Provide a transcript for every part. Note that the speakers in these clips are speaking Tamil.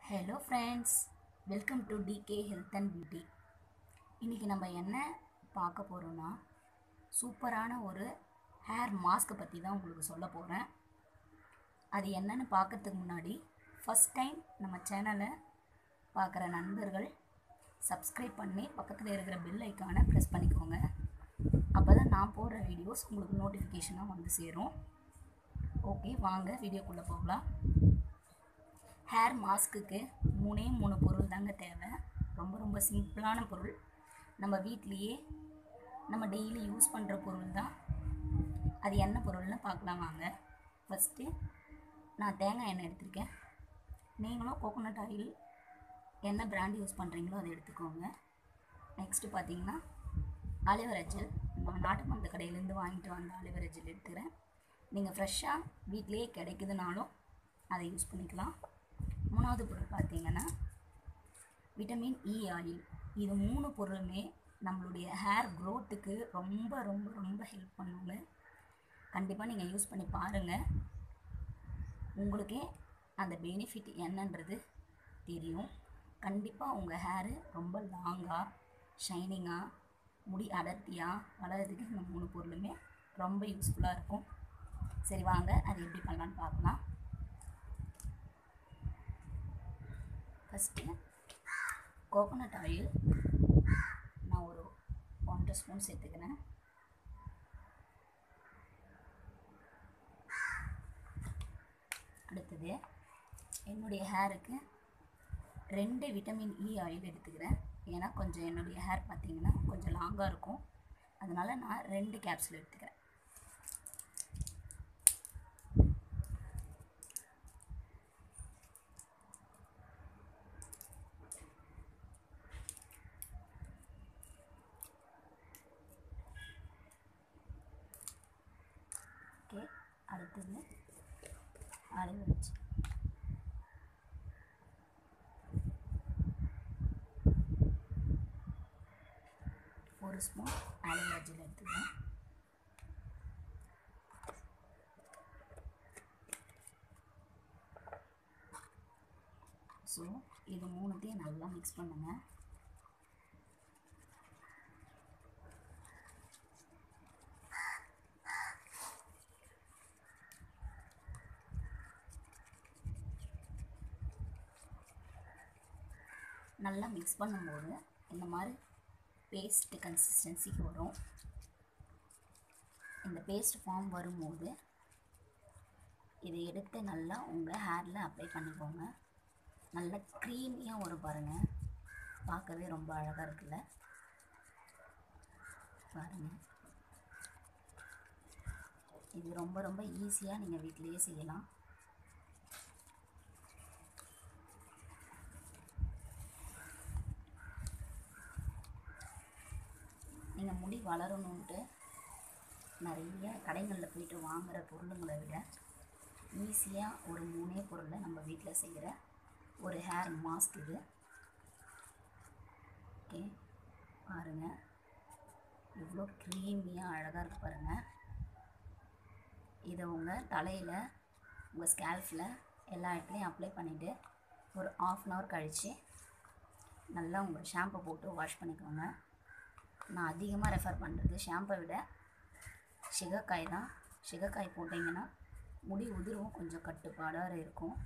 hello friends welcome to DK health and beauty இன்றைக்கி நம்ம என்ன பார்க்க போகிறோன்னா சூப்பரான ஒரு ஹேர் மாஸ்க்கை பற்றி தான் உங்களுக்கு சொல்ல போகிறேன் அது என்னன்னு பார்க்கறதுக்கு முன்னாடி ஃபஸ்ட் டைம் நம்ம சேனலை பார்க்குற நண்பர்கள் சப்ஸ்கிரைப் பண்ணி பக்கத்தில் இருக்கிற பெல் ஐக்கானை ப்ரெஸ் பண்ணிக்கோங்க அப்போ தான் நான் போடுற வீடியோஸ் உங்களுக்கு நோட்டிஃபிகேஷனாக வந்து சேரும் ஓகே வாங்க வீடியோக்குள்ளே போகலாம் ஹேர் மாஸ்க்குக்கு மூணே மூணு பொருள் தாங்க தேவை ரொம்ப ரொம்ப சிம்பிளான பொருள் நம்ம வீட்லேயே நம்ம டெய்லி யூஸ் பண்ணுற பொருள் தான் அது என்ன பொருள்னு பார்க்கலாம் வாங்க ஃபஸ்ட்டு நான் தேங்காய் எண்ணெய் எடுத்திருக்கேன் நீங்களும் கோகோனட் ஆயில் என்ன பிராண்ட் யூஸ் பண்ணுறீங்களோ அதை எடுத்துக்கோங்க நெக்ஸ்ட்டு பார்த்தீங்கன்னா அலிவரா ஜெல் நான் நாட்டு மருந்து கடையிலேருந்து வாங்கிட்டு வந்த அலிவரா ஜெல் எடுத்துக்கிறேன் நீங்கள் ஃப்ரெஷ்ஷாக வீட்டிலேயே கிடைக்குதுனாலும் அதை யூஸ் பண்ணிக்கலாம் மூணாவது பொருள் பார்த்தீங்கன்னா விட்டமின் இ ஆயில் இது மூணு பொருளுமே நம்மளுடைய ஹேர் க்ரோத்துக்கு ரொம்ப ரொம்ப ரொம்ப ஹெல்ப் பண்ணுங்க கண்டிப்பாக நீங்கள் யூஸ் பண்ணி பாருங்கள் உங்களுக்கே அந்த பெனிஃபிட் என்னன்றது தெரியும் கண்டிப்பாக உங்கள் ஹேரு ரொம்ப லாங்காக ஷைனிங்காக முடி அடர்த்தியாக வளர்கிறதுக்கு இந்த மூணு பொருளுமே ரொம்ப யூஸ்ஃபுல்லாக இருக்கும் சரி வாங்க அது எப்படி பண்ணலான்னு பார்க்கலாம் ஃபஸ்ட்டு கோகோனட் ஆயில் நான் ஒரு ஒன்றரை ஸ்பூன் சேர்த்துக்கிறேன் அடுத்தது என்னுடைய ஹேருக்கு ரெண்டு விட்டமின் இ ஆயில் எடுத்துக்கிறேன் ஏன்னா கொஞ்சம் என்னுடைய ஹேர் பார்த்திங்கன்னா கொஞ்சம் லாங்காக இருக்கும் அதனால் நான் ரெண்டு கேப்சூல் எடுத்துக்கிறேன் ஓகே அடுத்தது அரைவரிச்சு ஒரு ஸ்பூன் ஆலோவேரா ஜெல் எடுத்துக்கிறேன் ஸோ இது மூணுத்தையும் நல்லா மிக்ஸ் பண்ணுங்கள் நல்லா மிக்ஸ் பண்ணும்போது இந்த மாதிரி பேஸ்ட் கன்சிஸ்டன்சிக்கு வரும் இந்த பேஸ்ட் ஃபார்ம் வரும்போது இதை எடுத்து நல்லா உங்கள் ஹேரில் அப்ளை பண்ணிக்கோங்க நல்லா க்ரீமியாக வரும் பாருங்கள் பார்க்கவே ரொம்ப அழகாக இருக்குல்ல பாருங்கள் இது ரொம்ப ரொம்ப ஈஸியாக நீங்கள் வீட்டிலையே செய்யலாம் நீங்கள் முடி வளரணுன்ட்டு நிறைய கடைகளில் போயிட்டு வாங்குகிற பொருளுங்களை விட ஈஸியாக ஒரு மூணே பொருளை நம்ம வீட்டில் செய்கிற ஒரு ஹேர் மாஸ்க் இது ஓகே பாருங்கள் எவ்வளோ க்ரீமியாக அழகாக இருக்கு பாருங்கள் இதை உங்கள் தலையில் உங்கள் ஸ்கேல்ஃபில் எல்லா இடத்துலையும் அப்ளை பண்ணிவிட்டு ஒரு ஆஃப் அன் ஹவர் கழித்து நல்லா உங்கள் ஷாம்பு போட்டு வாஷ் பண்ணிக்கோங்க நான் அதிகமாக ரெஃபர் பண்ணுறது ஷாம்பை விட சிகக்காய் தான் சிகக்காய் போட்டிங்கன்னா முடி உதிர்வும் கொஞ்சம் கட்டுப்பாடாக இருக்கும்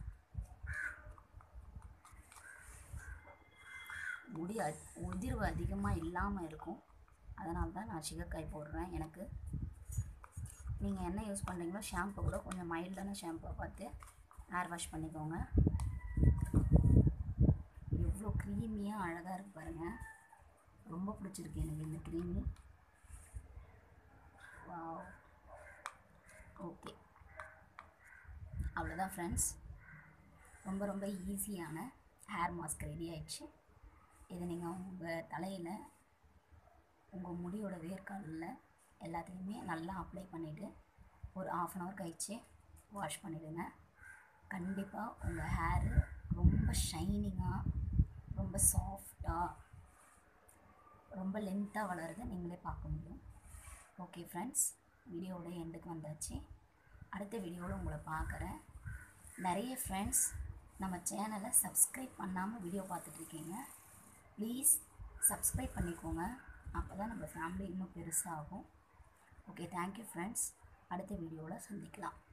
முடி அ உதிர்வு அதிகமாக இல்லாமல் இருக்கும் அதனால தான் நான் சிகக்காய் போடுறேன் எனக்கு நீங்கள் என்ன யூஸ் பண்ணுறீங்களோ ஷாம்பு கூட கொஞ்சம் மைல்டான ஷாம்புவை பார்த்து ஹேர் வாஷ் பண்ணிக்கோங்க எவ்வளோ க்ரீமியாக அழகாக இருக்கு பாருங்கள் ரொம்ப பிடிச்சிருக்கு எனக்கு இந்த க்ரீமி ஓகே அவ்வளோதான் ஃப்ரெண்ட்ஸ் ரொம்ப ரொம்ப ஈஸியான ஹேர் மாஸ்க் ரெடி ஆயிடுச்சு இதை நீங்கள் உங்கள் தலையில் உங்கள் முடியோட வேர்க்காலில் எல்லாத்தையுமே நல்லா அப்ளை பண்ணிவிட்டு ஒரு ஆஃப் அன் ஹவர் கழித்து வாஷ் பண்ணிவிடுங்க கண்டிப்பாக உங்கள் ஹேரு ரொம்ப ஷைனிங்காக ரொம்ப சாஃப்டாக ரொம்ப லென்த்தாக வளருது நீங்களே பார்க்க முடியும் ஓகே ஃப்ரெண்ட்ஸ் வீடியோவோட எண்டுக்கு வந்தாச்சு அடுத்த வீடியோவில் உங்களை பார்க்குறேன் நிறைய ஃப்ரெண்ட்ஸ் நம்ம சேனலை சப்ஸ்கிரைப் பண்ணாமல் வீடியோ பார்த்துட்ருக்கீங்க ப்ளீஸ் சப்ஸ்கிரைப் பண்ணிக்கோங்க அப்போ தான் நம்ம ஃபேமிலி இன்னும் பெருசாகும் ஓகே தேங்க்யூ ஃப்ரெண்ட்ஸ் அடுத்த வீடியோவில் சந்திக்கலாம்